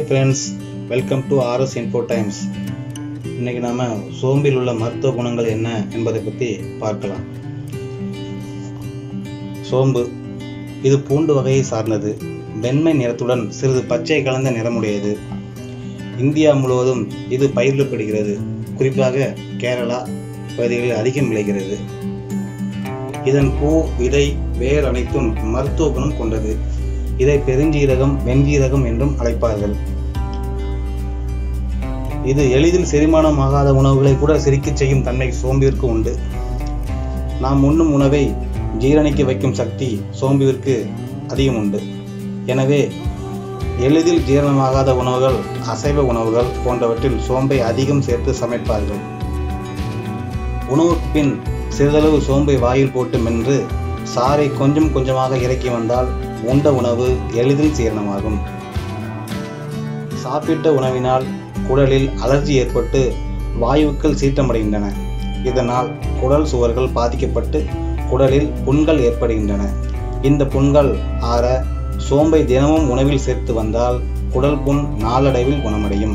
friends welcome to RS info times இன்னைக்கு நாம சோம்பில் உள்ள மருத்துவ குணங்கள் என்ன என்பதை பற்றி பார்க்கலாம் சோம்பு இது பூண்டு வகையை சார்ந்தது வெண்மை நிறத்துடன் சிறிது பச்சை கலந்த நிறமுடையது இந்தியா முழுவதும் இது பயிரிடப்படுகிறது குறிப்பாக கேரளா பகுதிகளில் அதிகம் விளைகிறது இதன் பூ விதை வேர் அனைத்தும் மருத்துவ குணம் கொண்டது இதை பெருஞ்சீரகம் வெஞ்சீரகம் என்றும் அழைப்பார்கள் இது எளிதில் செரிமானமாகாத உணவுகளை கூட செரிக்கச் செய்யும் தன்மை சோம்பிற்கு உண்டு நாம் உண்ணும் உணவை ஜீரணிக்க வைக்கும் சக்தி சோம்பிற்கு அதிகம் உண்டு எனவே எளிதில் ஜீரணமாகாத உணவுகள் அசைவ உணவுகள் போன்றவற்றில் சோம்பை அதிகம் சேர்த்து சமைப்பார்கள் உணவுக்கு பின் சிறிதளவு சோம்பை வாயில் போட்டு மென்று சாறை கொஞ்சம் கொஞ்சமாக இறக்கி வந்தால் உண்ட உணவு எளிதில் ஜீரணமாகும் சாப்பிட்ட உணவினால் குடலில் அலர்ஜி ஏற்பட்டு வாயுக்கள் சீற்றமடைகின்றன இதனால் குடல் சுவர்கள் பாதிக்கப்பட்டு குடலில் புண்கள் ஏற்படுகின்றன இந்த புண்கள் ஆற சோம்பை தினமும் உணவில் சேர்த்து வந்தால் குடல் புண் நாளடைவில் குணமடையும்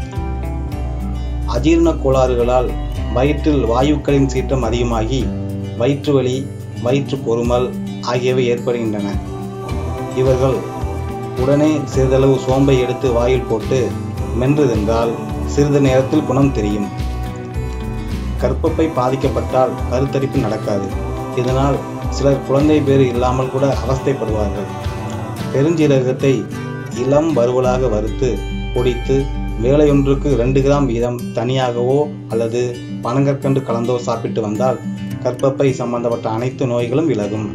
அஜீரண கோளாறுகளால் வயிற்றில் வாயுக்களின் சீற்றம் அதிகமாகி வயிற்று வலி வயிற்று பொறுமல் ஆகியவை ஏற்படுகின்றன இவர்கள் உடனே சிறிதளவு சோம்பை எடுத்து வாயில் போட்டு மென்று தின்றால் சிறிது நேரத்தில் குணம் தெரியும் கர்ப்பப்பை பாதிக்கப்பட்டால் கருத்தரிப்பு நடக்காது இதனால் சிலர் குழந்தை பேறு இல்லாமல் கூட அவஸ்தைப்படுவார்கள் பெருஞ்சீரகத்தை இளம் வறுவலாக வறுத்து பொடித்து வேலையொன்றுக்கு ரெண்டு கிராம் வீதம் தனியாகவோ அல்லது பனங்கற்கண்டு கலந்தோ சாப்பிட்டு வந்தால் கர்ப்பப்பை சம்பந்தப்பட்ட அனைத்து நோய்களும் விலகும்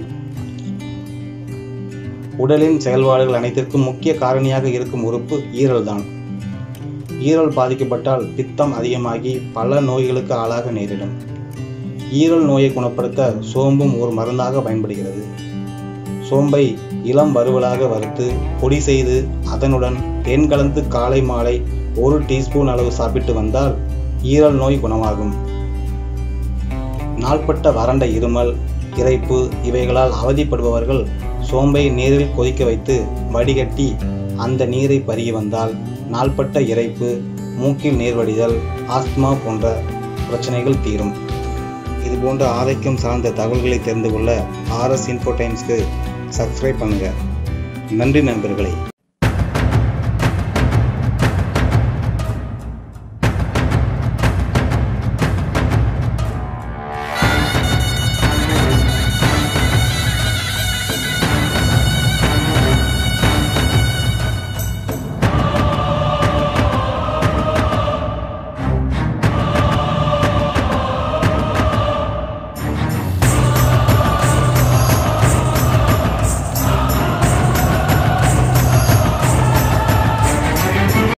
உடலின் செயல்பாடுகள் அனைத்திற்கும் முக்கிய காரணியாக இருக்கும் உறுப்பு ஈரல் தான் ஈரல் பாதிக்கப்பட்டால் பித்தம் அதிகமாகி பல நோய்களுக்கு ஆளாக நேரிடும் ஈரல் நோயை குணப்படுத்த சோம்பும் ஒரு மருந்தாக பயன்படுகிறது சோம்பை இளம் வறுவலாக வறுத்து பொடி செய்து அதனுடன் தேன் கலந்து காலை மாலை ஒரு டீஸ்பூன் அளவு சாப்பிட்டு வந்தால் ஈரல் நோய் குணமாகும் நாள்பட்ட வறண்ட இருமல் இறைப்பு இவைகளால் அவதிப்படுபவர்கள் சோம்பை நீரில் கொதிக்க வைத்து வடிகட்டி அந்த நீரை பருகி வந்தால் நாள்பட்ட இறைப்பு மூக்கில் நீர் வடிதல் ஆஸ்துமா போன்ற பிரச்சனைகள் தீரும் இது போன்ற ஆரோக்கியம் சார்ந்த தகவல்களை தெரிந்து கொள்ள ஆர்எஸ் இன்ஃபோ டைம்ஸ்க்கு சப்ஸ்கிரைப் பண்ணுங்கள் நன்றி நண்பர்களே